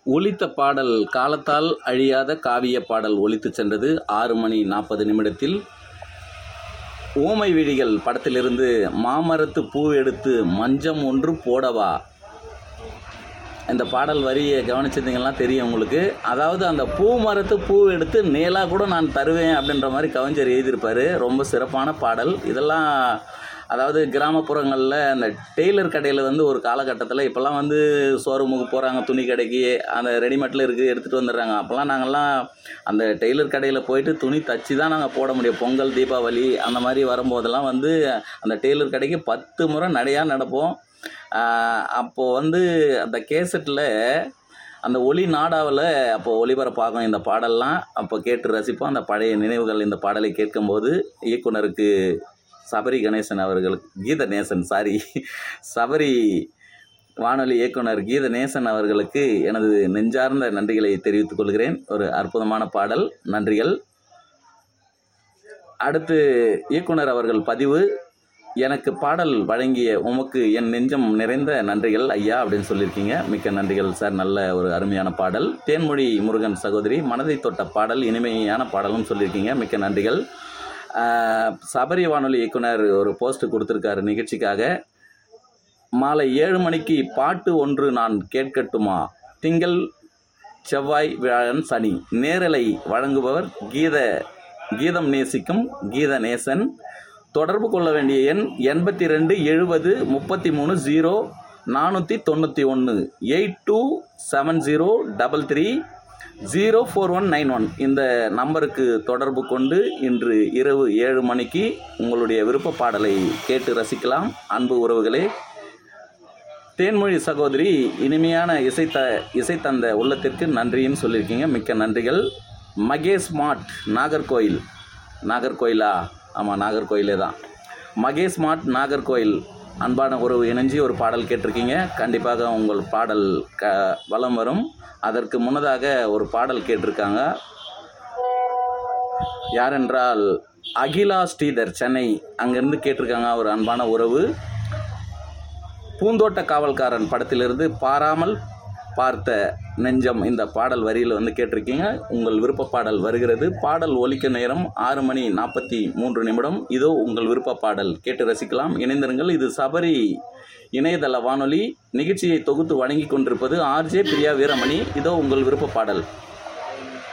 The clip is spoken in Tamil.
ஒலித்த பாடல் காலத்தால் அழியாத காவிய பாடல் ஒலித்துச் சென்றது ஆறு மணி நாற்பது நிமிடத்தில் ஊமை விழிகள் படத்திலிருந்து மாமரத்து பூ எடுத்து மஞ்சம் ஒன்று போடவா இந்த பாடல் வரியை கவனிச்சிருந்தீங்கன்னா தெரியும் உங்களுக்கு அதாவது அந்த பூ மரத்து பூ எடுத்து நேலாக கூட நான் தருவேன் அப்படின்ற மாதிரி கவிஞர் எழுதியிருப்பார் ரொம்ப சிறப்பான பாடல் இதெல்லாம் அதாவது கிராமப்புறங்களில் அந்த டெய்லர் கடையில் வந்து ஒரு காலகட்டத்தில் இப்போல்லாம் வந்து ஷோரூமுக்கு போகிறாங்க துணி கடைக்கு அந்த ரெடிமேட்டில் இருக்குது எடுத்துகிட்டு வந்துடுறாங்க அப்போல்லாம் நாங்கள்லாம் அந்த டெய்லர் கடையில் போயிட்டு துணி தச்சு தான் நாங்கள் போட முடியும் பொங்கல் தீபாவளி அந்த மாதிரி வரும்போதெல்லாம் வந்து அந்த டெய்லர் கடைக்கு பத்து முறை நடையாக நடப்போம் அப்போது வந்து அந்த கேசட்டில் அந்த ஒளி நாடாவில் அப்போ ஒளிபரப்பாகும் இந்த பாடல்லாம் அப்போ கேட்டு ரசிப்போம் அந்த பழைய நினைவுகள் இந்த பாடலை கேட்கும்போது இயக்குனருக்கு சபரி கணேசன் அவர்களுக்கு கீத நேசன் சாரி சபரி வானொலி இயக்குனர் கீத நேசன் அவர்களுக்கு எனது நெஞ்சார்ந்த நன்றிகளை தெரிவித்துக் கொள்கிறேன் ஒரு அற்புதமான பாடல் நன்றிகள் அடுத்து இயக்குனர் அவர்கள் பதிவு எனக்கு பாடல் வழங்கிய உமக்கு என் நெஞ்சம் நிறைந்த நன்றிகள் ஐயா அப்படின்னு சொல்லியிருக்கீங்க மிக்க நன்றிகள் சார் நல்ல ஒரு அருமையான பாடல் தேன்மொழி முருகன் சகோதரி மனதை தொட்ட பாடல் இனிமையான பாடலும் சொல்லியிருக்கீங்க மிக்க நன்றிகள் ஆஹ், சபரி வானொலி இயக்குனர் ஒரு போஸ்ட் கொடுத்துருக்காரு நிகழ்ச்சிக்காக மாலை ஏழு மணிக்கு பாட்டு ஒன்று நான் கேட்கட்டுமா திங்கள் செவ்வாய் வியாழன் சனி நேரலை வழங்குபவர் கீத கீதம் நேசிக்கும் கீத நேசன் தொடர்பு கொள்ள வேண்டிய எண் எண்பத்தி ரெண்டு எழுபது முப்பத்தி மூணு ஜீரோ நானூற்றி தொண்ணூற்றி ஒன்று eight two seven zero double three zero four one nine one இந்த நம்பருக்கு தொடர்பு கொண்டு இன்று இரவு ஏழு மணிக்கு உங்களுடைய விருப்ப பாடலை கேட்டு ரசிக்கலாம் அன்பு உறவுகளே தேன்மொழி சகோதரி இனிமையான இசை த இசை தந்த உள்ளத்திற்கு நன்றின்னு சொல்லியிருக்கீங்க மிக்க நன்றிகள் மகேஷ் மாட் நாகர்கோயில் நாகர்கோயிலா ஆமாம் நாகர்கோயிலே தான் மகேஷ் மாட் நாகர்கோயில் அன்பான உறவு இணைஞ்சி ஒரு பாடல் கேட்டிருக்கீங்க கண்டிப்பாக உங்கள் பாடல் க வலம் வரும் அதற்கு முன்னதாக ஒரு பாடல் கேட்டிருக்காங்க யாரென்றால் அகிலா ஸ்ரீதர் சென்னை அங்கேருந்து கேட்டிருக்காங்க ஒரு அன்பான உறவு பூந்தோட்ட காவல்காரன் படத்திலிருந்து பாராமல் பார்த்த நெஞ்சம் இந்த பாடல் வரியில் வந்து கேட்டிருக்கீங்க உங்கள் விருப்ப பாடல் வருகிறது பாடல் ஒலிக்க நேரம் ஆறு மணி நாற்பத்தி மூன்று நிமிடம் இதோ உங்கள் விருப்ப பாடல் கேட்டு ரசிக்கலாம் இணைந்திருங்கள் இது சபரி இணையதள வானொலி நிகழ்ச்சியை தொகுத்து வழங்கி கொண்டிருப்பது ஆர்ஜே பிரியா வீரமணி இதோ உங்கள் விருப்ப பாடல்